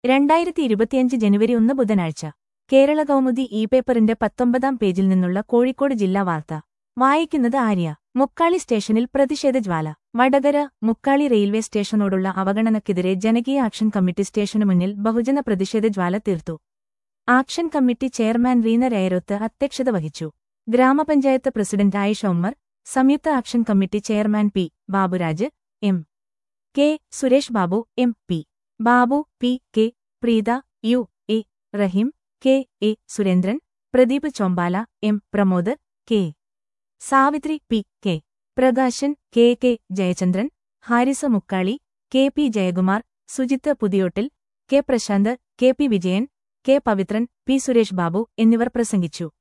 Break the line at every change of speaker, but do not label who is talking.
രണ്ടായിരത്തി ഇരുപത്തിയഞ്ച് ജനുവരി ഒന്ന് ബുധനാഴ്ച കേരള കൗമുദി ഇ പേപ്പറിന്റെ പത്തൊമ്പതാം പേജിൽ നിന്നുള്ള കോഴിക്കോട് ജില്ലാ വാർത്ത വായിക്കുന്നത് ആര്യ മുക്കാളി സ്റ്റേഷനിൽ പ്രതിഷേധ ജ്വാല വടകര മുക്കാളി റെയിൽവേ സ്റ്റേഷനോടുള്ള അവഗണനയ്ക്കെതിരെ ജനകീയ ആക്ഷൻ കമ്മിറ്റി സ്റ്റേഷനു മുന്നിൽ ബഹുജന പ്രതിഷേധ ജ്വാല തീർത്തു action committee chairman Reena Rayaroth അധ്യക്ഷത വഹിച്ചു ഗ്രാമപഞ്ചായത്ത് പ്രസിഡന്റ് ആയിഷ ഉമ്മർ സംയുക്ത action committee chairman P Baburaj M K Suresh Babu M P Babu P K Preetha U A Raheem K A Surendran Pradeep Chombala M Pramod K Savitri P K Prakashan K K Jayachandran Harisa Mukkali K P Jayakumar Sujith പുതിയോട്ടിൽ K Prashanth K P Vijayan K Pavithran P Suresh Babu എന്നിവർ പ്രസംഗിച്ചു